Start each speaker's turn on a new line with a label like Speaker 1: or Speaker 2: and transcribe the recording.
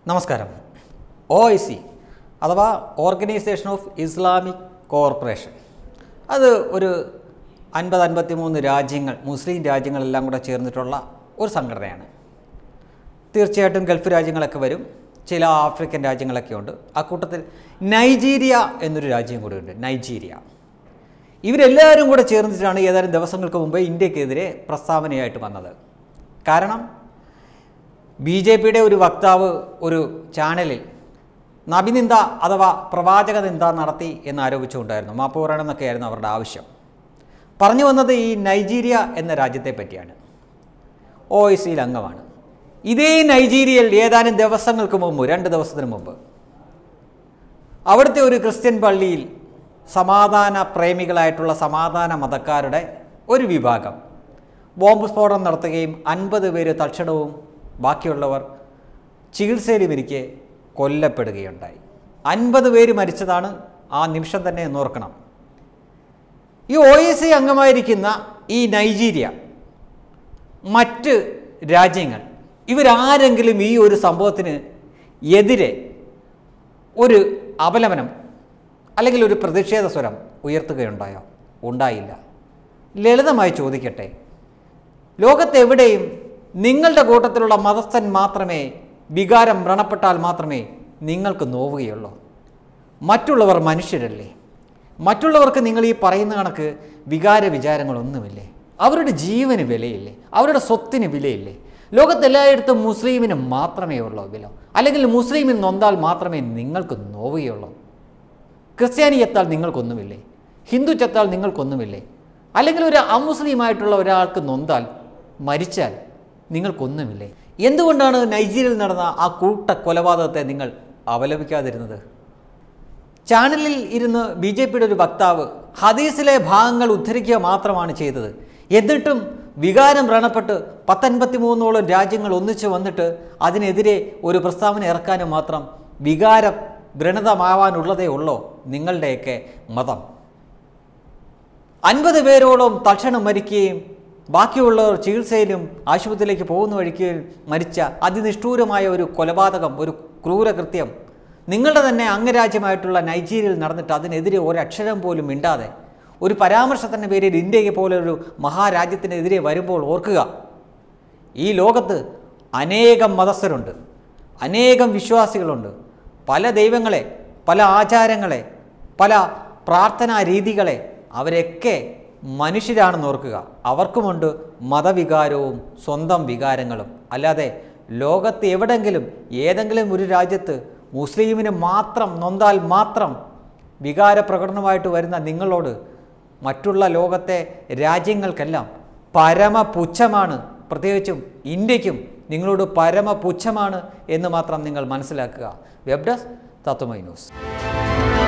Speaker 1: നമസ്കാരം O I C അഥവാ organisation of Islamic corporation അത് ഒരു അൻപത് അൻപത്തി മൂന്ന് രാജ്യങ്ങൾ മുസ്ലിം രാജ്യങ്ങളെല്ലാം കൂടെ ചേർന്നിട്ടുള്ള ഒരു സംഘടനയാണ് തീർച്ചയായിട്ടും ഗൾഫ് രാജ്യങ്ങളൊക്കെ വരും ചില ആഫ്രിക്കൻ രാജ്യങ്ങളൊക്കെ ഉണ്ട് അക്കൂട്ടത്തിൽ നൈജീരിയ എന്നൊരു രാജ്യം കൂടിയുണ്ട് നൈജീരിയ ഇവരെല്ലാവരും കൂടെ ചേർന്നിട്ടാണ് ഏതാനും ദിവസങ്ങൾക്ക് മുമ്പ് ഇന്ത്യക്കെതിരെ പ്രസ്താവനയായിട്ട് വന്നത് കാരണം ബി ജെ പിയുടെ ഒരു വക്താവ് ഒരു ചാനലിൽ നബിനിന്ദ അഥവാ പ്രവാചക നിന്ദ നടത്തി എന്ന് ആരോപിച്ചുകൊണ്ടായിരുന്നു മാപ്പ് പറയണമെന്നൊക്കെയായിരുന്നു അവരുടെ ആവശ്യം പറഞ്ഞു വന്നത് ഈ നൈജീരിയ എന്ന രാജ്യത്തെ പറ്റിയാണ് ഒ ഐ സിയിൽ അംഗമാണ് ഇതേ നൈജീരിയയിൽ ഏതാനും ദിവസങ്ങൾക്ക് മുമ്പ് രണ്ട് ദിവസത്തിന് മുമ്പ് അവിടുത്തെ ഒരു ക്രിസ്ത്യൻ പള്ളിയിൽ സമാധാന പ്രേമികളായിട്ടുള്ള സമാധാന മതക്കാരുടെ ഒരു വിഭാഗം ബോംബ് സ്ഫോടനം നടത്തുകയും അൻപത് പേര് തൽക്ഷണവും ബാക്കിയുള്ളവർ ചികിത്സയിലുമിരിക്കെ കൊല്ലപ്പെടുകയുണ്ടായി അൻപത് പേര് മരിച്ചതാണ് ആ നിമിഷം തന്നെ എന്നോർക്കണം ഈ ഒ എസ് സി അംഗമായിരിക്കുന്ന ഈ നൈജീരിയ മറ്റ് രാജ്യങ്ങൾ ഇവരാരെങ്കിലും ഈ ഒരു സംഭവത്തിന് എതിരെ ഒരു അപലപനം അല്ലെങ്കിൽ ഒരു പ്രതിഷേധ സ്വരം ഉയർത്തുകയുണ്ടായോ ഉണ്ടായില്ല ലളിതമായി ചോദിക്കട്ടെ ലോകത്തെവിടെയും നിങ്ങളുടെ കൂട്ടത്തിലുള്ള മതസ്ഥൻ മാത്രമേ വികാരം വ്രണപ്പെട്ടാൽ മാത്രമേ നിങ്ങൾക്ക് നോവുകയുള്ളൂ മറ്റുള്ളവർ മനുഷ്യരല്ലേ മറ്റുള്ളവർക്ക് നിങ്ങൾ ഈ പറയുന്ന കണക്ക് വികാര വിചാരങ്ങളൊന്നുമില്ലേ അവരുടെ ജീവന് വിലയില്ലേ അവരുടെ സ്വത്തിന് വിലയില്ലേ ലോകത്തെല്ലായിടത്തും മുസ്ലിമിന് മാത്രമേ ഉള്ളൂ വില അല്ലെങ്കിൽ മുസ്ലിമിൽ നൊന്താൽ മാത്രമേ നിങ്ങൾക്ക് നോവുകയുള്ളൂ ക്രിസ്ത്യാനി എത്താൽ നിങ്ങൾക്കൊന്നുമില്ലേ ഹിന്ദു ചെത്താൽ നിങ്ങൾക്കൊന്നുമില്ലേ അല്ലെങ്കിൽ ഒരു അമുസ്ലിമായിട്ടുള്ള ഒരാൾക്ക് നൊന്താൽ മരിച്ചാൽ നിങ്ങൾക്കൊന്നുമില്ലേ എന്തുകൊണ്ടാണ് നൈജീരിയയിൽ നടന്ന ആ കൂട്ട കൊലപാതകത്തെ നിങ്ങൾ അപലപിക്കാതിരുന്നത് ചാനലിൽ ഇരുന്ന് ബി ജെ പിയുടെ ഒരു വക്താവ് ഹദീസിലെ ഭാഗങ്ങൾ ഉദ്ധരിക്കുക മാത്രമാണ് ചെയ്തത് എന്നിട്ടും വികാരം വ്രണപ്പെട്ട് പത്തൊൻപത്തി മൂന്നോളം രാജ്യങ്ങൾ ഒന്നിച്ച് വന്നിട്ട് അതിനെതിരെ ഒരു പ്രസ്താവന ഇറക്കാനും മാത്രം വികാര വ്രണതമാവാനുള്ളതേ ഉള്ളോ നിങ്ങളുടെയൊക്കെ മതം അൻപത് പേരോളം തൽക്ഷണം മരിക്കുകയും ബാക്കിയുള്ളവർ ചികിത്സയിലും ആശുപത്രിയിലേക്ക് പോകുന്ന വഴിക്ക് മരിച്ച അതിനിഷ്ഠൂരമായ ഒരു കൊലപാതകം ഒരു ക്രൂരകൃത്യം നിങ്ങളുടെ തന്നെ അംഗരാജ്യമായിട്ടുള്ള നൈജീരിയയിൽ നടന്നിട്ട് അതിനെതിരെ ഒരക്ഷരം പോലും മിണ്ടാതെ ഒരു പരാമർശത്തിൻ്റെ പേരിൽ ഇന്ത്യയെ പോലെ ഒരു മഹാരാജ്യത്തിനെതിരെ വരുമ്പോൾ ഓർക്കുക ഈ ലോകത്ത് അനേകം മതസ്ഥരുണ്ട് അനേകം വിശ്വാസികളുണ്ട് പല ദൈവങ്ങളെ പല ആചാരങ്ങളെ പല പ്രാർത്ഥനാ രീതികളെ അവരൊക്കെ മനുഷ്യരാണെന്ന് ഓർക്കുക അവർക്കുമുണ്ട് മതവികാരവും സ്വന്തം വികാരങ്ങളും അല്ലാതെ ലോകത്ത് എവിടെങ്കിലും ഏതെങ്കിലും ഒരു രാജ്യത്ത് മുസ്ലിമിന് മാത്രം നൊന്താൽ മാത്രം വികാരപ്രകടനമായിട്ട് വരുന്ന നിങ്ങളോട് മറ്റുള്ള ലോകത്തെ രാജ്യങ്ങൾക്കെല്ലാം പരമപുച്ഛമാണ് പ്രത്യേകിച്ചും ഇന്ത്യക്കും നിങ്ങളോട് പരമപുച്ഛമാണ് എന്ന് മാത്രം നിങ്ങൾ മനസ്സിലാക്കുക വെബ് ഡെസ്ക് തത്വമൈ ന്യൂസ്